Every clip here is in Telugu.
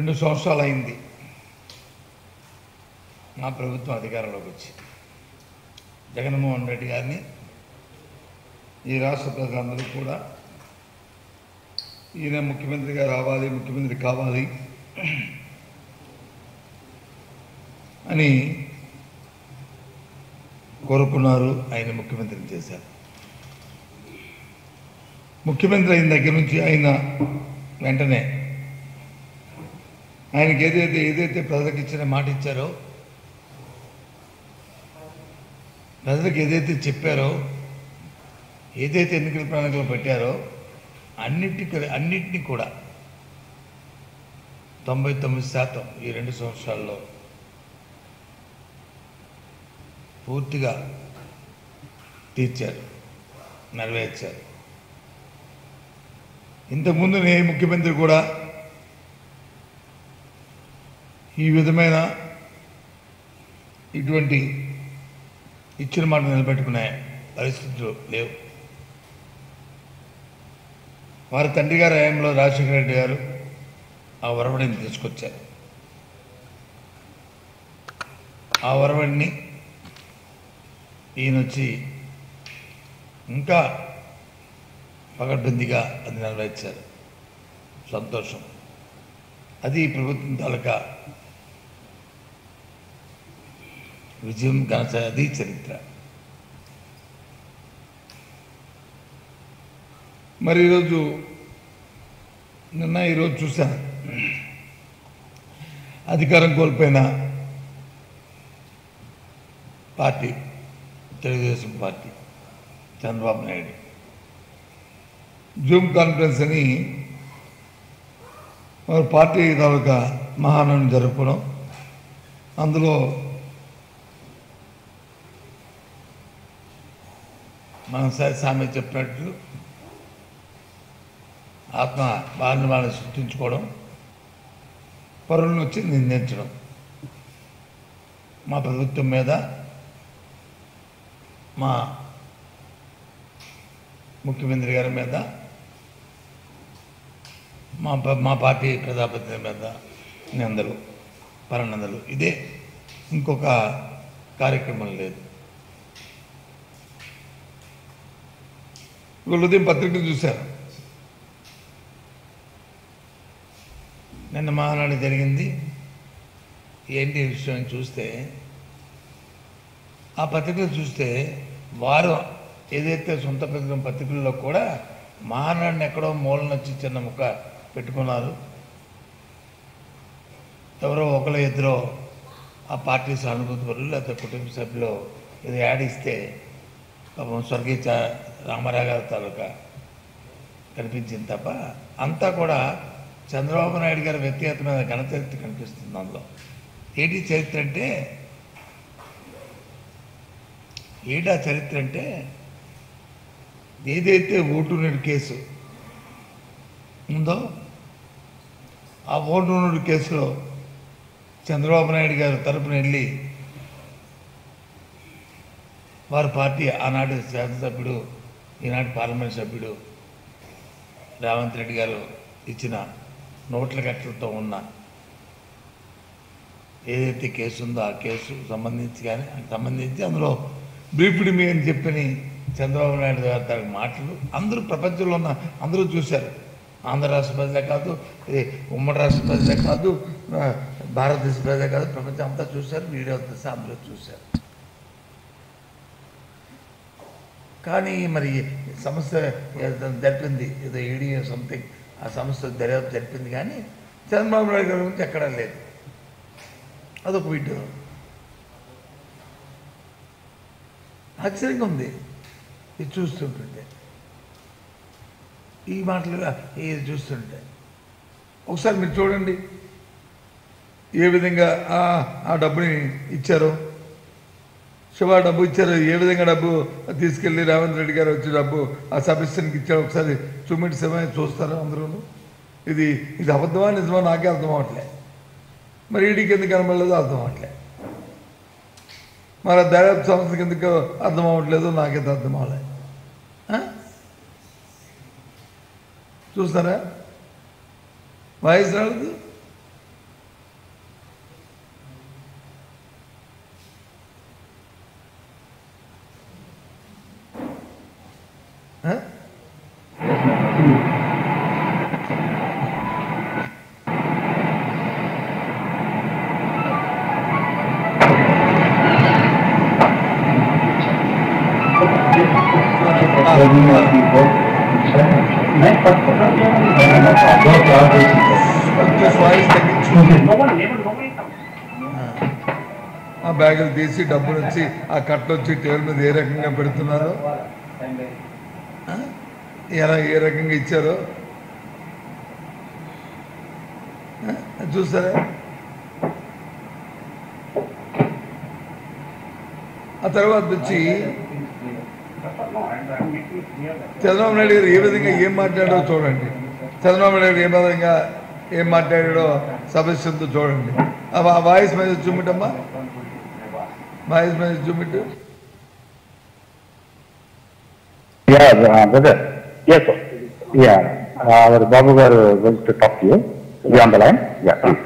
రెండు సంవత్సరాలు అయింది మా ప్రభుత్వం అధికారంలోకి వచ్చి జగన్మోహన్ రెడ్డి గారిని ఈ రాష్ట్ర ప్రజలందరూ కూడా ఈయన ముఖ్యమంత్రిగా రావాలి ముఖ్యమంత్రి కావాలి అని కోరుకున్నారు ఆయన ముఖ్యమంత్రిని చేశారు ముఖ్యమంత్రి అయిన దగ్గర నుంచి ఆయన వెంటనే ఆయనకి ఏదైతే ఏదైతే ప్రజలకు ఇచ్చిన మాట ఇచ్చారో ప్రజలకు ఏదైతే చెప్పారో ఏదైతే ఎన్నికల ప్రణాళికలు పెట్టారో అన్నిటి అన్నిటినీ కూడా తొంభై తొమ్మిది శాతం ఈ రెండు సంవత్సరాల్లో పూర్తిగా తీర్చారు నెరవేర్చారు ఇంతకుముందు ఏ ముఖ్యమంత్రి కూడా ఈ విధమైన ఇటువంటి ఇచ్చిన మాట నిలబెట్టుకునే పరిస్థితులు లేవు వారి తండ్రి గారి హయాంలో రాజశేఖర రెడ్డి గారు ఆ వరవడిని తీసుకొచ్చారు ఆ వరవడిని ఈయన వచ్చి ఇంకా పగడ్బందీగా అది నెరవేర్చారు సంతోషం అది ఈ ప్రభుత్వం తాలూకా విజయం ఘనత అది చరిత్ర మరి ఈరోజు నిన్న ఈరోజు చూశాను అధికారం కోల్పోయిన party Telugu Desam party Chandrababu Naidu zoom conference అని వారి పార్టీ తాలూకా మహానం జరుపుకోవడం అందులో మనం సరే సామె చెప్పినట్లు ఆత్మ వారిని వాళ్ళని సృష్టించుకోవడం పరులను వచ్చి నిందించడం మా ప్రభుత్వం మీద మా ముఖ్యమంత్రి గారి మీద మా ప- మా పార్టీ ప్రజాప్రతినిధి మీద నిందలు పరనందలు ఇదే ఇంకొక కార్యక్రమం లేదు ఇవాళ ఉదయం పత్రికలు చూశారు నిన్న మహానాడు జరిగింది ఏంటి విషయం అని చూస్తే ఆ పత్రికలు చూస్తే వారు ఏదైతే సొంత పత్రిక పత్రికల్లో కూడా మహానాడిని ఎక్కడో మూలన వచ్చి చిన్న ముక్క పెట్టుకున్నారు ఎవరో ఒకరు ఇద్దరు ఆ పార్టీ సానుభూతి పరులు లేకపోతే కుటుంబ సభ్యులు ఇది యాడ్ ఇస్తే పాపం స్వర్గీయ చ- రామారావు గారి తాలూకా కనిపించింది తప్ప అంతా కూడా చంద్రబాబు నాయుడు గారి వ్యక్తిగతమైన ఘన చరిత్ర కనిపిస్తుంది అందులో ఏంటి చరిత్ర అంటే ఏంటా చరిత్ర అంటే ఏదైతే ఓటు నేడు కేసు ఉందో ఆ ఓటు నేడు కేసులో చంద్రబాబు నాయుడు గారు తరపున వెళ్ళి వారి పార్టీ ఆనాడు శాసనసభ్యుడు ఈనాటి పార్లమెంట్ సభ్యుడు రేవంత్ రెడ్డి గారు ఇచ్చిన నోట్ల కట్టలతో ఉన్న ఏదైతే కేసు ఉందో ఆ కేసు సంబంధించి కానీ సంబంధించి అందులో బ్రీఫ్డ్ మీ అని చెప్పని చంద్రబాబు నాయుడు గారి తన మాటలు అందరూ ప్రపంచంలో ఉన్న అందరూ చూశారు ఆంధ్ర రాష్ట్ర ప్రజలే కాదు ఇది ఉమ్మడి రాష్ట్ర ప్రజలే కాదు ఆ, భారతదేశ ప్రజలే కాదు ప్రపంచం అంతా చూశారు వీడియో తీసి అందరూ చూశారు కానీ మరి సంస్థ ఏదో జరిపింది ఏదో ఈడీ సంథింగ్ ఆ సంస్థ దర్యాప్తు జరిపింది కానీ చంద్రబాబు నాయుడు గారి గురించి ఎక్కడా లేదు అదొక వీడియో ఆశ్చర్యంగా ఉంది ఇది చూస్తుంటుంటే ఈ మాటలు ఇది చూస్తుంటే ఒకసారి మీరు చూడండి ఏ విధంగా ఆ ఆ డబ్బుని ఇచ్చారో శివ డబ్బు ఇచ్చారు ఏ విధంగా డబ్బు తీసుకెళ్ళి రేవంత్ రెడ్డి గారు వచ్చి డబ్బు ఆ సబిస్టన్కి ఇచ్చారు ఒకసారి చూపెట్టి శివ చూస్తారు అందరూ ఇది ఇది అబద్ధమా నిజమా నాకే అర్థం అవ్వట్లే మరి ఈడీకి ఎందుకు కనబడలేదో అర్థం అవ్వట్లే మరి ఆ దర్యాప్తు సంస్థకి ఎందుకు అర్థం అవ్వట్లేదు నాకైతే అర్థం అవ్వలే ఆ? చూస్తారా వాయిస్ రాలేదు కొంచెం వాయిస్ తగ్గించు ఆ బ్యాగులు తీసి డబ్బులు వచ్చి ఆ కట్టలు వచ్చి టేబుల్ మీద ఏ రకంగా పెడుతున్నారు ఆ? ఎలా ఏ రకంగా ఇచ్చారో ఆ? చూసారా ఆ తర్వాత వచ్చి చంద్రబాబు నాయుడు గారు ఏ విధంగా ఏం మాట్లాడారో చూడండి చంద్రబాబు నాయుడు ఏ విధంగా ఏం మాట్లాడాడో సమస్యతో చూడండి ఆ వా- వాయిస్ మీద చూమిటమ్మా వాయిస్ మీద చూమిట్టు Yeah, uh, brother. Yes, sir. Yeah, uh, our Babu garu going to talk to you. Be on the line. Yeah, please.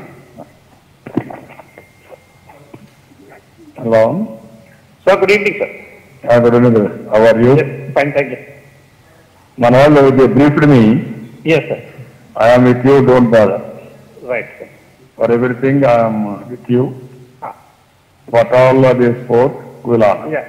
Hello. Sir, good evening, sir. Uh, good evening. brother. How are you? Yes, fine, thank you. మన వాళ్ళు they briefed me. Yes, sir. I am with you. Don't bother. Right, sir. For everything, I am with you. What all are they sport, will honor. Yeah.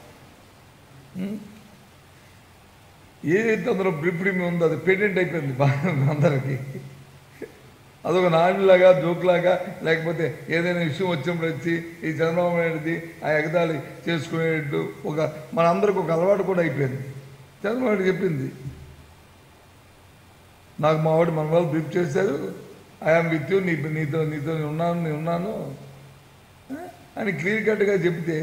ఏదైతే అందులో బ్రిఫ్డింగ్ ఉందో అది పేటెంట్ అయిపోయింది బాగా అందరికి అదొక నాయుడులాగా జోక్లాగా లేకపోతే ఏదైనా విషయం వచ్చినప్పుడు వచ్చి ఈ చంద్రబాబు నాయుడుది ఆ ఎగతాళి చేసుకునేట్టు ఒక మనందరికి ఒక అలవాటు కూడా అయిపోయింది చంద్రబాబు నాయుడు చెప్పింది నాకు మా వాడు మన వాళ్ళు బ్రీఫ్ చేశారు ఐఆమ్ విత్ యూ నీ నీతో నీతో నేను ఉన్నాను నేను ఉన్నాను ఆ? అని క్లియర్ కట్గా చెప్తే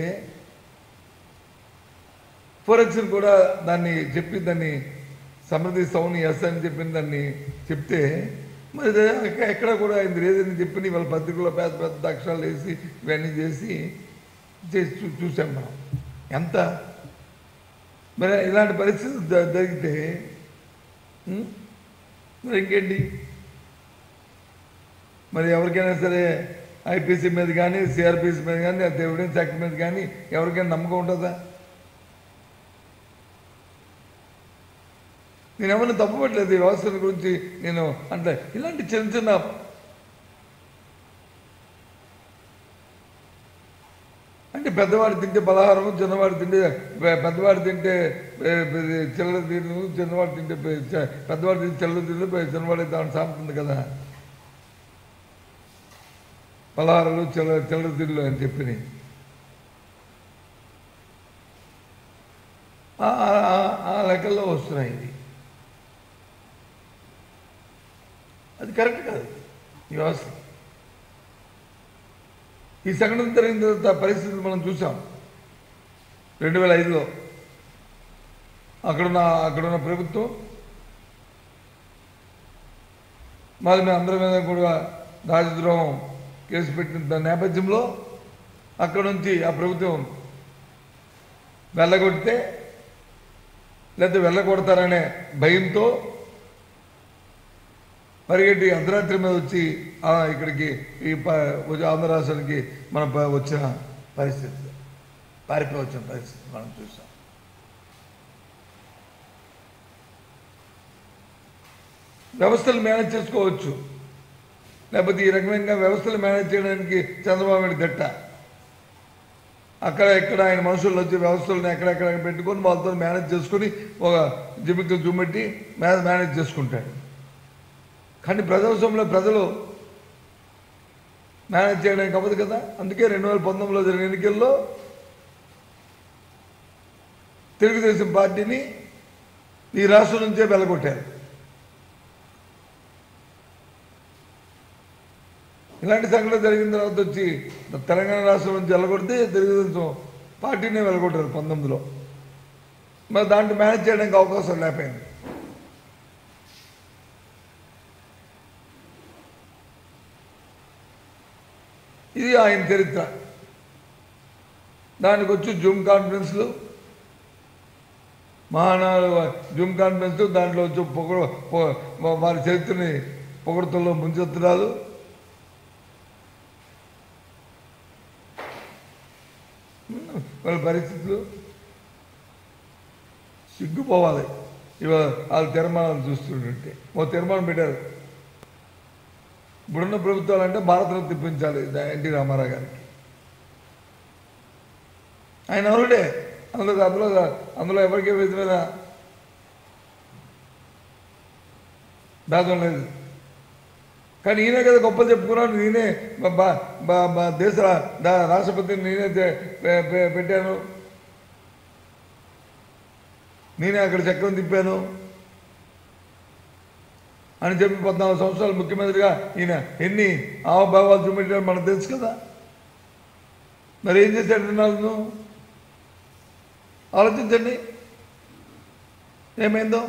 ఫోరెన్సిక్ కూడా దాన్ని చెప్పి దాన్ని సమర్థిస్తామని ఎస్ అని చెప్పిన దాన్ని చెప్తే మరి ఇది ఎక్క- ఎక్కడ కూడా ఆయన లేదని చెప్పి వాళ్ళ పత్రికలో పెద్ద పెద్ద అక్షరాలు వేసి ఇవన్నీ చేసి చేసి చూ చూసాం మనం ఎంత మరి ఇలాంటి పరిస్థితి జ- జరిగితే ఉం? మరి ఇంకేంటి మరి ఎవరికైనా సరే ఐపీసీ మీద కానీ సిఆర్పిసి మీద కానీ ఎవిడెన్స్ యాక్ట్ మీద కానీ ఎవరికైనా నమ్మకం ఉంటుందా నేను ఎవరిని తప్పుపట్టలేదు ఈ వ్యవస్థల గురించి నేను అంటే ఇలాంటి చిన్న చిన్న అంటే పెద్దవాడు తింటే పలహారం చిన్నవాడు తింటే పె- పెద్దవాడు తింటే పె- పె- చిల్లర తిను చిన్నవాడు తింటే పె- చ- పెద్దవాడు తింటే చిల్లర తింటే పె- చిన్నవాడు దాని సాగుతుంది కదా పలహారాలు చిల్లర చిల్లర తిల్లు అని చెప్పి ఆ- ఆ- ఆ- ఆ లెక్కల్లో వస్తున్నాయి ఇది అది కరెక్ట్ కాదు ఈ వ్యవస్థ ఈ సంఘటన జరిగిన తర్వాత పరిస్థితి మనం చూసాం రెండు వేల ఐదులో అక్కడున్న అక్కడున్న ప్రభుత్వం మాది మేము అందరి మీద కూడా రాజద్రోహం కేసు పెట్టిన నేపథ్యంలో అక్కడ నుంచి ఆ ప్రభుత్వం వెళ్ళగొడితే లేకపోతే వెళ్ళగొడతారనే భయంతో పరిగెట్టి అర్ధరాత్రి మీద వచ్చి ఆ, ఇక్కడికి ఈ ప- వచ్చి ఆంధ్ర రాష్ట్రానికి మనం ప- వచ్చిన పరిస్థితి పారిపోయి వచ్చిన పరిస్థితి మనం చూసాం వ్యవస్థలు మేనేజ్ చేసుకోవచ్చు లేకపోతే ఈ రకమైన వ్యవస్థలు మేనేజ్ చేయడానికి చంద్రబాబు నాయుడు గట్ట అక్కడ ఇక్కడ ఆయన మనుషులు వచ్చి వ్యవస్థలను ఎక్కడెక్కడ పెట్టుకొని వాళ్ళతో మేనేజ్ చేసుకొని ఒక జిమికలు జుమ్మెట్టి మే- మేనేజ్ చేసుకుంటాడు కానీ ప్రజాస్వామ్యంలో ప్రజలు మేనేజ్ చేయడానికి అవ్వదు కదా అందుకే రెండు వేల పంతొమ్మిదిలో జరిగిన ఎన్నికల్లో తెలుగుదేశం పార్టీని ఈ రాష్ట్రం నుంచే వెలగొట్టారు ఇలాంటి సంఘటన జరిగిన తర్వాత వచ్చి తెలంగాణ రాష్ట్రం నుంచి వెళ్ళగొడితే తెలుగుదేశం పార్టీనే వెళ్ళగొట్టారు పంతొమ్మిదిలో మరి దాంట్లో మేనేజ్ చేయడానికి అవకాశం లేకపోయింది ఇది ఆయన చరిత్ర దానికి వచ్చి జూమ్ కాన్ఫరెన్స్లు మహానాడు జూమ్ కాన్ఫరెన్స్ దాంట్లో వచ్చి పొగ పొ- వారి చరిత్రని పొగడతల్లో ముంచెత్తడాలు వాళ్ళ పరిస్థితులు సిగ్గుపోవాలి ఇవాళ వాళ్ళ తీర్మానాలు చూస్తుంటే ఓ తీర్మానం పెట్టారు ఇప్పుడున్న ప్రభుత్వాలు అంటే భారతరత్న తెప్పించాలి ఎన్టీ రామారావు గారికి ఆయన అరుడే అందులో అందులో అందులో ఎవరికి విధమైన భేదం లేదు కానీ ఈయనే కదా గొప్పలు చెప్పుకున్నాను నేనే బ- బ- బ- బ- దేశ రా- దా- రాష్ట్రపతిని నేనే తే- పె- పె- పెట్టాను నేనే అక్కడ చక్రం తిప్పాను అని చెప్పి పద్నాలుగు సంవత్సరాలు ముఖ్యమంత్రిగా ఈయన ఎన్ని ఆవభావాలు చూపెట్టాడు మనకు తెలుసు కదా మరి ఏం చేశాడు నాలుగు ఆలోచించండి ఏమైందో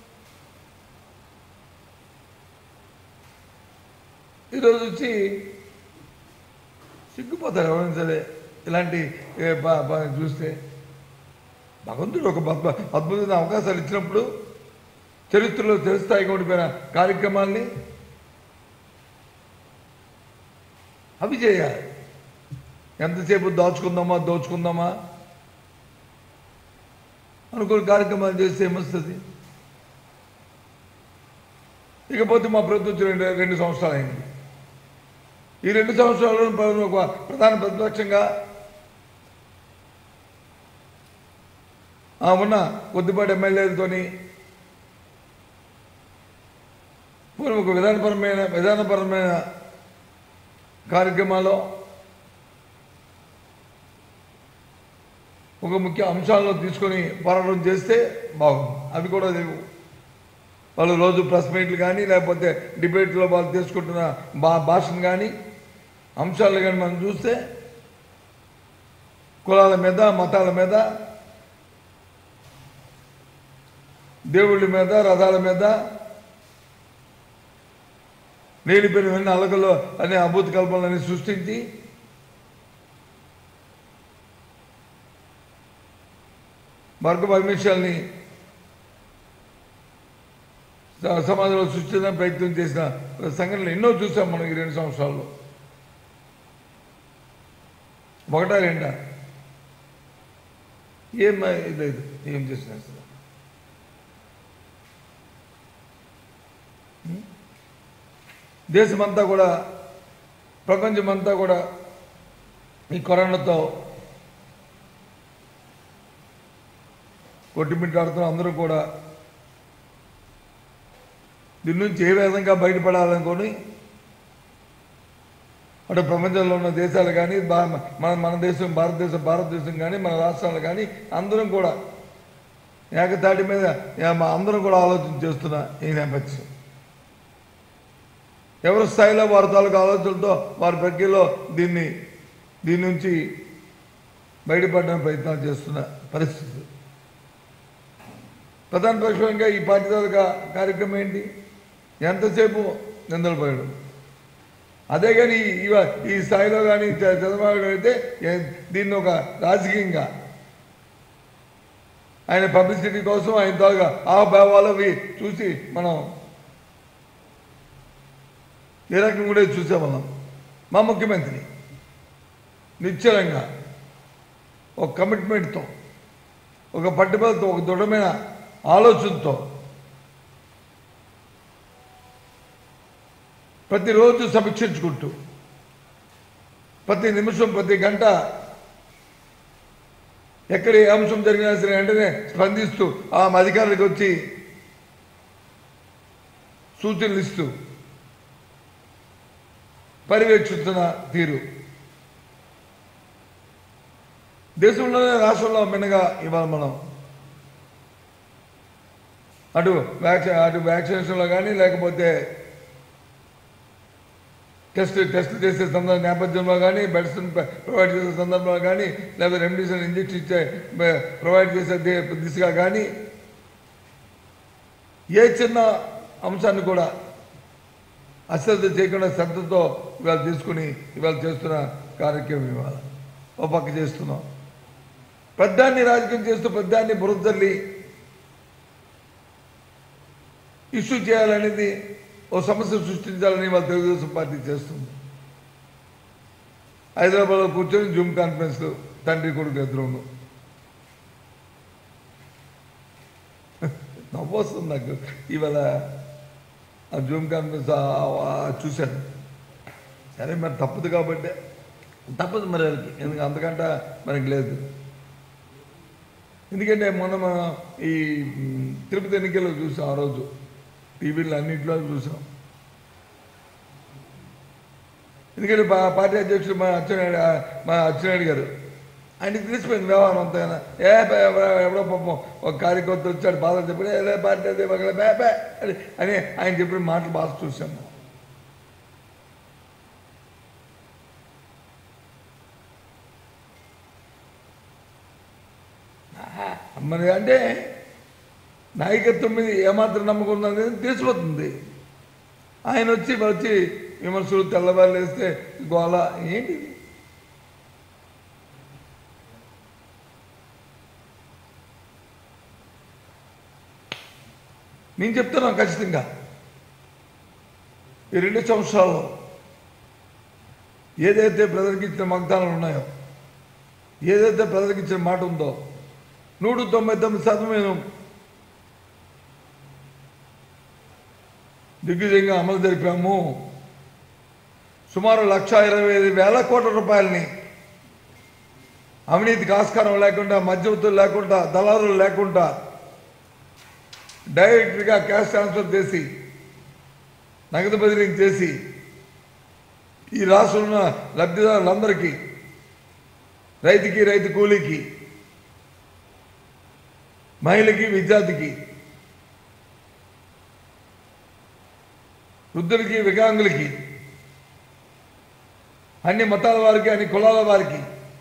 ఈరోజు వచ్చి సిగ్గుపోతారు ఎవరైనా సరే ఇలాంటి ఏ, బా- బా- చూస్తే భగవంతుడు ఒక అద్భు- అద్భుతమైన అవకాశాలు ఇచ్చినప్పుడు చరిత్రలో చిరస్థాయిగా ఉండిపోయిన కార్యక్రమాల్ని అవి చేయాలి ఎంతసేపు దాచుకుందామా దోచుకుందామా అనుకుని కార్యక్రమాలు చేస్తే ఏమొస్తుంది ఇకపోతే మా ప్రభుత్వం వచ్చి రెండు రెండు సంవత్సరాలు అయింది ఈ రెండు సంవత్సరాల్లో ప్ర- ఒక ప్రధాన ప్రతిపక్షంగా ఆ ఉన్న కొద్దిపాటి ఎమ్మెల్యేలతోని పూర్వం ఒక విధానపరమైన విధానపరమైన కార్యక్రమాల్లో ఒక ముఖ్య అంశాలను తీసుకొని పోరాటం చేస్తే బాగుంది అవి కూడా లేవు వాళ్ళు రోజు ప్రెస్ మీట్లు కానీ లేకపోతే డిబేట్లో వాళ్ళు తీసుకుంటున్న బా భాషను కానీ అంశాలు కానీ మనం చూస్తే కులాల మీద మతాల మీద దేవుళ్ళ మీద రథాల మీద నేలిపోయిన వెన్న అలకలో అనే అభూత కల్పనలని సృష్టించి వర్గ వైమిష్యాల్ని స- సమాజంలో సృష్టించడానికి ప్రయత్నం చేసిన సంఘటనలు ఎన్నో చూసాం మనం ఈ రెండు సంవత్సరాల్లో ఒకటా రెండా ఏం లేదు ఏం చేసిన అసలు దేశమంతా కూడా ప్రపంచమంతా కూడా ఈ కరోనాతో కొట్టిమిట్టాడుతున్న అందరూ కూడా దీని నుంచి ఏ విధంగా బయటపడాలనుకొని అటు ప్రపంచంలో ఉన్న దేశాలు కానీ బా- మన మన దేశం భారతదేశం భారతదేశం కానీ మన రాష్ట్రాలు కానీ అందరం కూడా ఏకతాటి మీద యా- మా అందరం కూడా ఆలోచన చేస్తున్న ఈ నేపథ్యం ఎవరి స్థాయిలో వారి తాలూకు ఆలోచనలతో వారి ప్రక్రియలో దీన్ని దీని నుంచి బయటపడడానికి ప్రయత్నాలు చేస్తున్న పరిస్థితి ప్రధాన పక్షంగా ఈ పార్టీ తాలూకా కార్యక్రమం ఏంటి ఎంతసేపు నిందలు పోయడం అదే కానీ ఈ- ఇవ- ఈ స్థాయిలో కానీ చ- చంద్రబాబు నాయుడు అయితే ఏ- దీన్ని ఒక రాజకీయంగా ఆయన పబ్లిసిటీ కోసం ఆయన తాలూకా ఆభావాలు అవి చూసి మనం ఏ రకంగా కూడా చూసే వాళ్ళం మా ముఖ్యమంత్రి నిశ్చలంగా ఒక కమిట్మెంట్తో ఒక పట్టుదలతో ఒక దృఢమైన ఆలోచనతో ప్రతిరోజు సమీక్షించుకుంటూ ప్రతి నిమిషం ప్రతి గంట ఎక్కడ ఏ అంశం జరిగినా సరే వెంటనే స్పందిస్తూ ఆ అధికారులకు వచ్చి సూచనలు ఇస్తూ పర్యవేక్షిస్తున్న తీరు దేశంలోనే రాష్ట్రంలో మిన్నగా ఇవాళ మనం అటు వ్యాక్సి అటు వ్యాక్సినేషన్లో కానీ లేకపోతే టెస్ట్ టెస్ట్ చేసే సందర్భ నేపథ్యంలో కానీ బెడ్స్ ప్రొవైడ్ చేసే సందర్భంలో కానీ లేకపోతే రెమ్డిసివిర్ ఇంజెక్షన్ ఇచ్చే బె- ప్రొవైడ్ చేసే ది- దిశగా కానీ ఏ చిన్న అంశాన్ని కూడా అశ్రద్ధ చేయకుండా శ్రద్ధతో ఇవాళ తీసుకుని ఇవాళ చేస్తున్న కార్యక్రమం ఇవాళ ఓ పక్క చేస్తున్నాం పెద్దాన్ని రాజకీయం చేస్తూ పెద్దాన్ని బురదల్లి ఇష్యూ చేయాలనేది ఓ సమస్య సృష్టించాలని వాళ్ళ తెలుగుదేశం పార్టీ చేస్తుంది హైదరాబాద్లో కూర్చొని జూమ్ కాన్ఫరెన్స్ తండ్రి కొడుకు ఎదురును నవ్వొస్తుంది నాకు ఇవాళ ఆ జూమ్ కాన్ఫరెన్స్ ఆ- ఆ చూశాను సరే మరి తప్పదు కాబట్టి తప్పదు మరి వాళ్ళకి ఎందుకంటే అంతకంటే మనకి లేదు ఎందుకంటే మొన్న మనం ఈ మ్, తిరుపతి ఎన్నికల్లో చూసాం ఆ రోజు టీవీలో అన్నింటిలో చూసాం ఎందుకంటే పా పార్టీ అధ్యక్షుడు మా అచ్చెన్నాయుడు మా అచ్చెన్నాయుడు గారు ఆయనకి తెలిసిపోయింది వ్యవహారం అంతా ఆయన. ఏ బే, ఎవరో- ఎవడో పాపం ఒక కార్యకర్త వచ్చాడు బాధ చెప్పాడు ఏ పార్టీ అదే మగలే బే బే అని అని ఆయన చెప్పిన మాటలు బాగా చూసాము ఆహా, మరి అంటే నాయకత్వం మీద ఏమాత్రం నమ్మకం ఉందనేది తెలిసిపోతుంది ఆయన వచ్చి వచ్చి విమర్శలు తెల్లవారు వేస్తే గోళ ఏంటి ఇది? నేను చెప్తున్నాను ఖచ్చితంగా ఈ రెండు సంవత్సరాల్లో ఏదైతే ప్రజలకు ఇచ్చిన వాగ్దానాలు ఉన్నాయో ఏదైతే ప్రజలకు ఇచ్చిన మాట ఉందో నూట తొంభై తొమ్మిది శాతం మేము దిగ్విజయంగా అమలు జరిపాము సుమారు లక్ష ఇరవై ఐదు వేల కోట్ల రూపాయలని అవినీతికి ఆస్కారం లేకుండా మధ్యవర్తులు లేకుండా దళారులు లేకుండా డైరెక్ట్గా క్యాష్ ట్రాన్స్ఫర్ చేసి నగదు బదిలీ చేసి ఈ రాష్ట్రంలో లబ్ధిదారులందరికీ రైతుకి రైతు కూలీకి మహిళకి విద్యార్థికి వృద్ధులకి వికలాంగులకి అన్ని మతాల వారికి అన్ని కులాల వారికి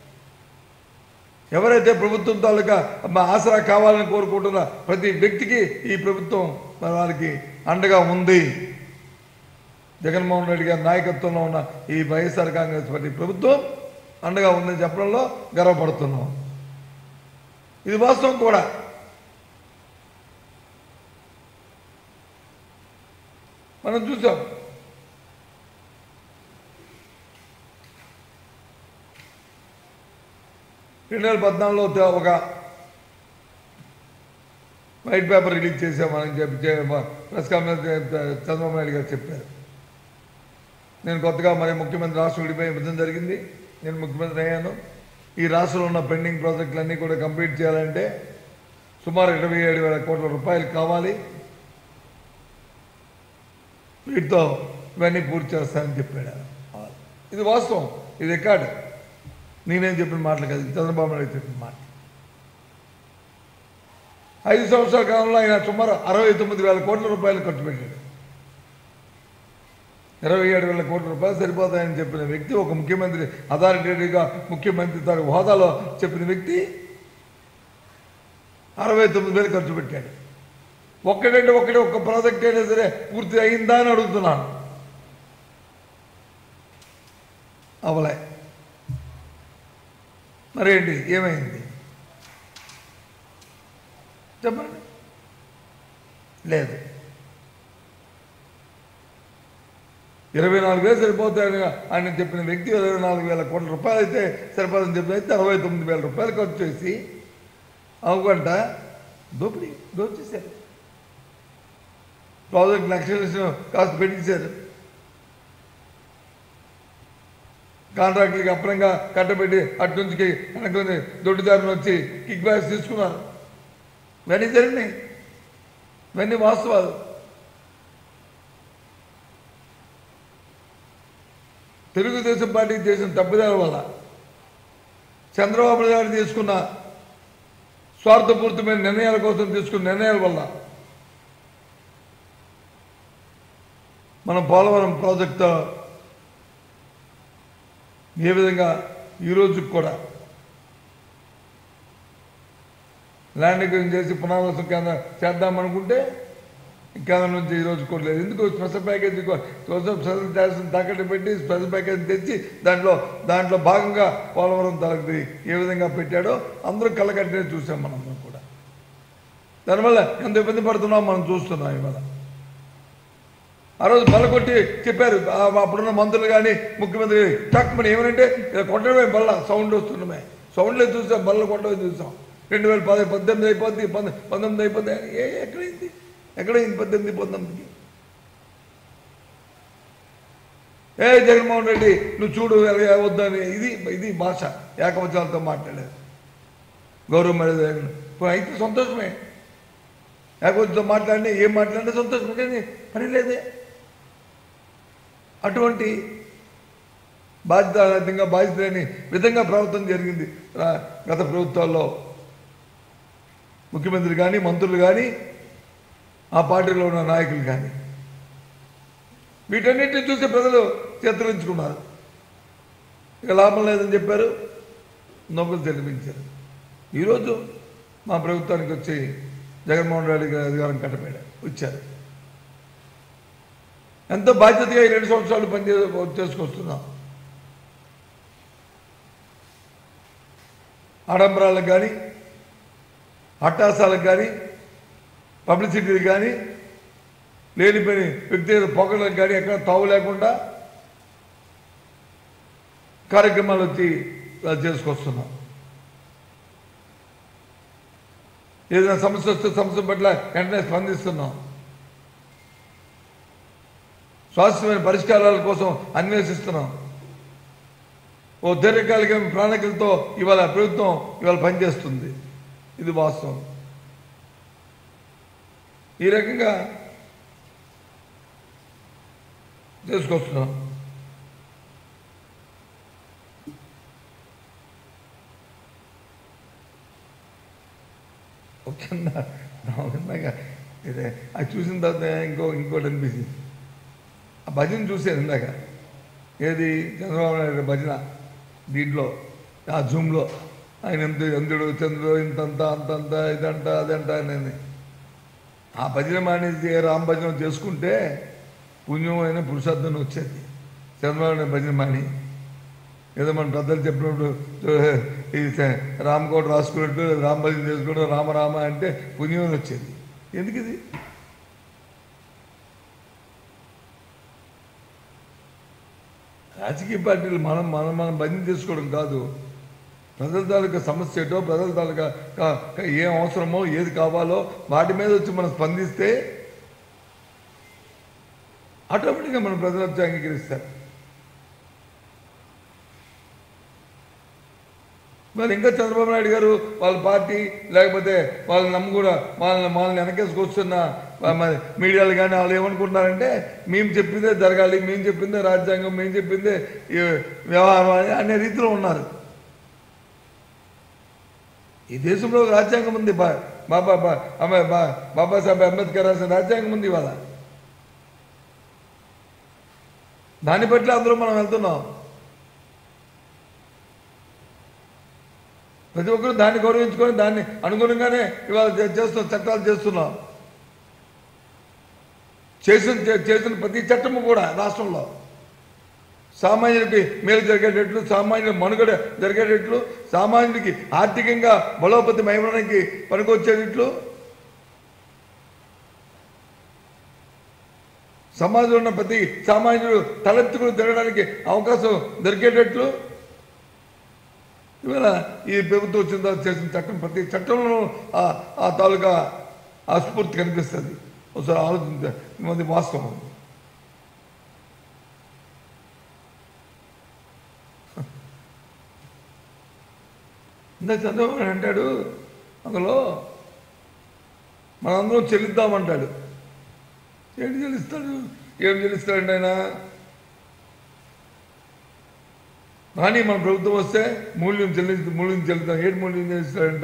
ఎవరైతే ప్రభుత్వం తాలూకా మా ఆసరా కావాలని కోరుకుంటున్న ప్రతి వ్యక్తికి ఈ ప్రభుత్వం మరి వారికి అండగా ఉంది జగన్మోహన్ రెడ్డి గారి నాయకత్వంలో ఉన్న ఈ వైఎస్ఆర్ కాంగ్రెస్ పార్టీ ప్రభుత్వం అండగా ఉందని చెప్పడంలో గర్వపడుతున్నాం ఇది వాస్తవం కూడా మనం చూసాం రెండు వేల పద్నాలుగులో త- ఒక వైట్ పేపర్ రిలీజ్ చేశామని చెప్పి చే- మ- ప్రెస్ కాన్ఫరెన్స్ చే- చంద్రబాబు నాయుడు గారు చెప్పారు నేను కొత్తగా మరి ముఖ్యమంత్రి రాష్ట్రం విడిపోయి విభజన జరిగింది నేను ముఖ్యమంత్రి అయ్యాను ఈ రాష్ట్రంలో ఉన్న పెండింగ్ ప్రాజెక్టులన్నీ కూడా కంప్లీట్ చేయాలంటే సుమారు ఇరవై ఏడు వేల కోట్ల రూపాయలు కావాలి వీటితో ఇవన్నీ పూర్తి చేస్తానని చెప్పాడు ఇది వాస్తవం ఇది రికార్డు నేనేం చెప్పిన మాటలు కాదు ఇది చంద్రబాబు నాయుడు చెప్పిన మాట ఐదు సంవత్సరాల కాలంలో ఆయన సుమారు అరవై తొమ్మిది వేల కోట్ల రూపాయలు ఖర్చు పెట్టాడు ఇరవై ఏడు వేల కోట్ల రూపాయలు సరిపోతాయని చెప్పిన వ్యక్తి ఒక ముఖ్యమంత్రి అథారిటేటివ్గా ముఖ్యమంత్రి తన హోదాలో చెప్పిన వ్యక్తి అరవై తొమ్మిది వేలు ఖర్చు పెట్టాడు ఒక్కటంటే ఒక్కటే ఒక్క ప్రాజెక్ట్ అయినా సరే పూర్తి అయిందా అని అడుగుతున్నాను అవలే మరేంటి ఏమైంది చెప్పండి లేదు ఇరవై నాలుగు వేలు సరిపోతాయని ఆయన చెప్పిన వ్యక్తి ఇరవై నాలుగు వేల కోట్ల రూపాయలు అయితే సరిపోదని చెప్పిన అయితే అరవై తొమ్మిది వేల రూపాయలు ఖర్చు చేసి అవకంట దోపిడీ దోచేశారు ప్రాజెక్ట్ లక్షలు కాస్త పెట్టించారు కాంట్రాక్టులకి అప్రంగా కట్టబెట్టి అటు నుంచి వెనకొని దొడ్డిదారులు వచ్చి కిక్ బ్యాక్స్ తీసుకున్నారు ఇవన్నీ జరిగినాయి ఇవన్నీ వాస్తవాలు తెలుగుదేశం పార్టీ చేసిన తప్పిదాల వల్ల చంద్రబాబు నాయుడు తీసుకున్న స్వార్థపూరితమైన నిర్ణయాల కోసం తీసుకున్న నిర్ణయాల వల్ల మన పోలవరం ప్రాజెక్టు ఏ విధంగా ఈ రోజుకి కూడా ల్యాండ్ అక్విజిషన్ చేసి పునరావాసం కేంద్రం చేద్దామనుకుంటే కేంద్రం నుంచి ఈ రోజు కూడా లేదు ఎందుకు స్పెషల్ ప్యాకేజ్ కోసం స్పెషల్ ట్యాక్స్ తాకట్టు పెట్టి స్పెషల్ ప్యాకేజ్ తెచ్చి దాంట్లో దాంట్లో భాగంగా పోలవరం తరగతి ఏ విధంగా పెట్టాడో అందరూ కళ్ళకట్టినే చూసాం మనం కూడా దానివల్ల ఎంత ఇబ్బంది పడుతున్నామో మనం చూస్తున్నాం ఇవాళ ఆ రోజు బలకొట్టి చెప్పారు ఆ అప్పుడున్న మంత్రులు కానీ ముఖ్యమంత్రి టక్మని ఏమనంటే ఇలా కొట్టడమే బల్ల సౌండ్ వస్తుండమే సౌండ్లే చూసాం బల్ల కొట్టమే చూసాం రెండు వేల పది పద్దెనిమిది అయిపోద్ది పంద- పంతొమ్మిది అయిపోద్ది ఏ ఎక్కడైంది ఎక్కడైంది పద్దెనిమిది పంతొమ్మిదికి ఏ జగన్మోహన్ రెడ్డి నువ్వు చూడు ఎలాగ వద్దని ఇది ఇది భాష ఏకవచనాలతో మాట్లాడేది గౌరవ మర్యాద లేకుండా. ఇప్పుడు అయితే సంతోషమే లేకపోతే మాట్లాడినా ఏం మాట్లాడినా సంతోషమే కానీ పని లేదే అటువంటి బాధ్యతారహితంగా బాధ్యత లేని విధంగా ప్రవర్తన జరిగింది రా- గత ప్రభుత్వాల్లో ముఖ్యమంత్రి కానీ మంత్రులు కానీ ఆ పార్టీలో ఉన్న నాయకులు కానీ వీటన్నిటిని చూసి ప్రజలు చిత్రించుకున్నారు ఇక లాభం లేదని చెప్పారు నొప్పులు తెలిపించారు ఈరోజు మా ప్రభుత్వానికి వచ్చి జగన్మోహన్ రెడ్డి గారి అధికారం కట్టబెడ వచ్చారు ఎంతో బాధ్యతగా ఈ రెండు సంవత్సరాలు పనిచే చేసుకొస్తున్నాం ఆడంబరాలకు కానీ అట్టాసాలకు కానీ పబ్లిసిటీకి కానీ లేనిపోయిన వ్యక్తిగత పొగలకు కానీ ఎక్కడ తావు లేకుండా కార్యక్రమాలు వచ్చి అది చేసుకొస్తున్నాం ఏదైనా సమస్య వస్తే సమస్య పట్ల వెంటనే స్పందిస్తున్నాం శాశ్వతమైన పరిష్కారాల కోసం అన్వేషిస్తున్నాం ఓ దీర్ఘకాలిక ప్రణాళికలతో ఇవాళ ప్రభుత్వం ఇవాళ పనిచేస్తుంది ఇది వాస్తవం ఈ రకంగా చేసుకొస్తున్నాం ఒక చిన్న ఇందాక ఇదే అది చూసిన తర్వాత ఇంకో ఇంకోటి అనిపించింది ఆ భజన చూశాను ఇందాక ఏది చంద్రబాబు నాయుడు భజన దీంట్లో ఆ జూమ్లో ఆయన ఎంత ఎందుడు చంద్రుడు ఇంతంత అంతంత ఇదంట అదంట అనేది ఆ భజన మానేసి రామ భజన చేసుకుంటే పుణ్యమైన పురుషార్థం వచ్చేది చంద్రబాబు నాయుడు భజన మాని ఏదో మన పెద్దలు చెప్పినప్పుడు ఈ రామకోట రాసుకున్నట్టు రామ భజన చేసుకుంటూ రామరామ అంటే పుణ్యం అని వచ్చేది ఎందుకు ఇది రాజకీయ పార్టీలు మనం మనం మనం భజన చేసుకోవడం కాదు ప్రజల తాలూకా సమస్య ఏంటో ప్రజల తాలూకా కా- కా- ఏం అవసరమో ఏది కావాలో వాటి మీద వచ్చి మనం స్పందిస్తే ఆటోమేటిక్గా మన ప్రజలు వచ్చి అంగీకరిస్తారు మరి ఇంకా చంద్రబాబు నాయుడు గారు వాళ్ళ పార్టీ లేకపోతే వాళ్ళని నమ్ముకున్న వాళ్ళని వాళ్ళని వెనకేసుకొస్తున్న వా- మరి మీడియాలు కానీ వాళ్ళు ఏమనుకుంటున్నారంటే మేము చెప్పిందే జరగాలి మేము చెప్పిందే రాజ్యాంగం మేము చెప్పిందే ఈ వ్యవహారం అని అనే రీతిలో ఉన్నారు ఈ దేశంలో ఒక రాజ్యాంగం ఉంది బా బాబా బా అమ్మ- బా బాబాసాహెబ్ అంబేద్కర్ రాసిన రాజ్యాంగం ఉంది ఇవాళ దాన్ని బట్టి అందరూ మనం వెళ్తున్నాం ప్రతి ఒక్కరు దాన్ని గౌరవించుకొని దాన్ని అనుగుణంగానే ఇవాళ చే- చేస్తున్నాం చట్టాలు చేస్తున్నాం చేసిన చే- చేసిన ప్రతి చట్టము కూడా రాష్ట్రంలో సామాన్యుడికి మేలు జరిగేటట్లు సామాన్యుల మనుగడ జరిగేటట్లు సామాన్యుడికి ఆర్థికంగా బలోపతి మైమడానికి పనికొచ్చేటట్లు సమాజంలో ఉన్న ప్రతి సామాన్యుడు తలెత్తుకుని తిరగడానికి అవకాశం దొరికేటట్లు ఇవాళ ఈ ప్రభుత్వం వచ్చిన తర్వాత చేసిన చట్టం ప్రతి చట్టంలో ఆ- ఆ తాలూకా ఆ స్ఫూర్తి కనిపిస్తుంది ఒకసారి ఆలోచించ ఇది వాస్తవం ఇందా చంద్రబాబు నాయుడు అంటాడు అందులో మనందరం చెల్లిద్దామంటాడు ఏంటి చెల్లిస్తాడు ఏం చెల్లిస్తాడండి ఆయన కానీ మన ప్రభుత్వం వస్తే మూల్యం చెల్లించి మూల్యం చెల్లిద్దాం ఏంటి మూల్యం చెల్లిస్తాడంట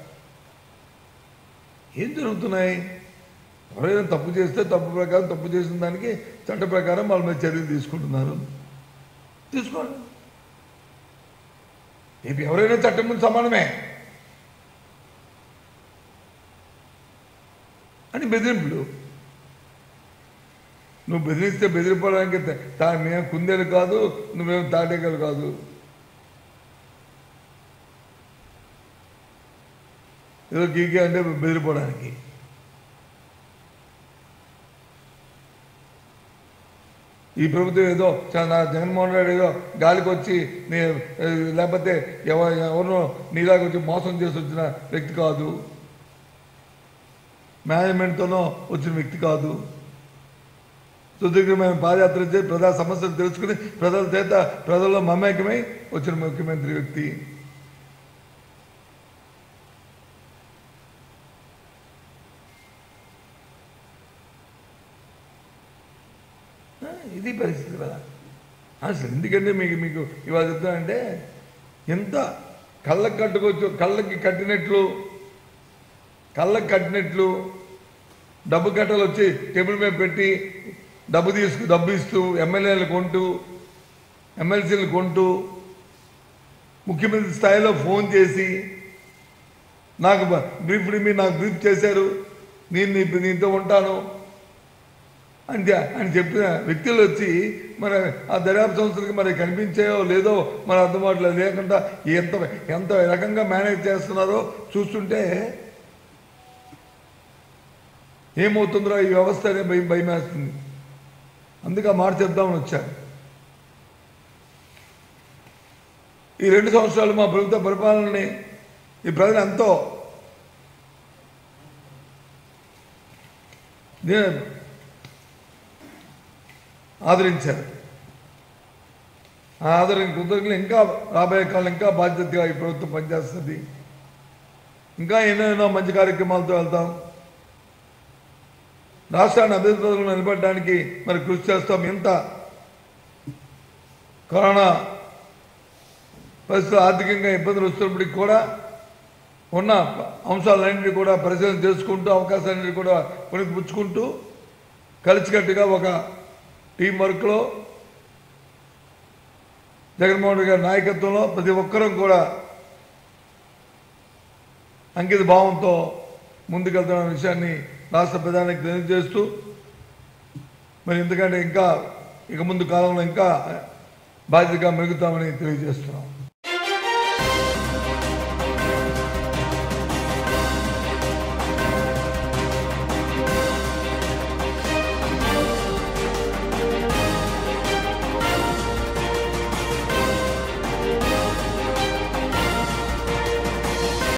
ఏం జరుగుతున్నాయి ఎవరైనా తప్పు చేస్తే తప్పు ప్రకారం తప్పు చేసిన దానికి చట్ట ప్రకారం వాళ్ళ మీద చర్యలు తీసుకుంటున్నారు తీసుకోండి ఇప్పుడు ఎవరైనా చట్టం ముందు సమానమే అని బెదిరింపులు నువ్వు బెదిరిస్తే బెదిరిపోవడానికి త- తా మేము కుందేలు కాదు నువ్వేం తాటేకలు కాదు ఏదో గీకే అంటే బెదిరిపోవడానికి ఈ ప్రభుత్వం ఏదో చా- నా జగన్మోహన్ రెడ్డి ఏదో గాలికి వచ్చి నీ ఏ, లేకపోతే ఎవ ఎవరినో నీలాగా వచ్చి మోసం చేసి వచ్చిన వ్యక్తి కాదు మేనేజ్మెంట్తోనో వచ్చిన వ్యక్తి కాదు సుదీర్ఘమైన పాదయాత్ర చేసి ప్రజా సమస్యలు తెలుసుకుని ప్రజల చేత ప్రజల్లో మమేకమై వచ్చిన ముఖ్యమంత్రి వ్యక్తి ఆ, ఇది పరిస్థితి కదా అసలు ఎందుకంటే మీకు మీకు ఇవాళ చెప్తానంటే ఎంత కళ్ళకి కట్టుకోవచ్చు కళ్ళకి కట్టినట్లు కళ్ళకి కట్టినట్లు డబ్బు కట్టలు వచ్చి టేబుల్ మీద పెట్టి డబ్బు తీసుకు డబ్బు ఇస్తూ ఎమ్మెల్యేలు కొంటూ ఎమ్మెల్సీలు కొంటూ ముఖ్యమంత్రి స్థాయిలో ఫోన్ చేసి నాకు బ- బ్రీఫ్ మీరు నాకు బ్రీఫ్ చేశారు నేను నీ- నీతో ఉంటాను అని చె- అని చెప్పిన వ్యక్తులు వచ్చి మరి ఆ దర్యాప్తు సంస్థలకి మరి కనిపించాయో లేదో మరి అందుబాటులో లేకుండా ఎంత ఎంత రకంగా మేనేజ్ చేస్తున్నారో చూస్తుంటే ఏమవుతుందో ఈ వ్యవస్థ అనే భయం భయమేస్తుంది అందుకే ఆ మాట చెప్దామని వచ్చాను ఈ రెండు సంవత్సరాలు మా ప్రభుత్వ పరిపాలనని ఈ ప్రజలు ఎంతో దే- ఆదరించారు ఆ ఆదరణ కృతజ్ఞతలు ఇంకా రాబోయే కాలం ఇంకా బాధ్యతగా ఈ ప్రభుత్వం పనిచేస్తుంది ఇంకా ఎన్నెన్నో మంచి కార్యక్రమాలతో వెళ్తాం రాష్ట్రాన్ని అభివృద్ధిలో నిలబడడానికి మరి కృషి చేస్తాం ఎంత కరోనా పరిస్థితులు ఆర్థికంగా ఇబ్బందులు వస్తున్నప్పటికీ కూడా ఉన్న అంశాలన్నింటినీ కూడా పరిశీలన చేసుకుంటూ అవకాశాలన్నింటినీ కూడా పుణికిపుచ్చుకుంటూ కలిసికట్టుగా ఒక టీం వర్క్లో జగన్మోహన్ రెడ్డి గారి నాయకత్వంలో ప్రతి ఒక్కరూ కూడా అంకిత భావంతో ముందుకెళ్తున్న విషయాన్ని రాష్ట్ర ప్రధానికి తెలియజేస్తూ మరి ఎందుకంటే ఇంకా ఇక ముందు కాలంలో ఇంకా బాధ్యతగా మెలుగుతామని తెలియజేస్తున్నాం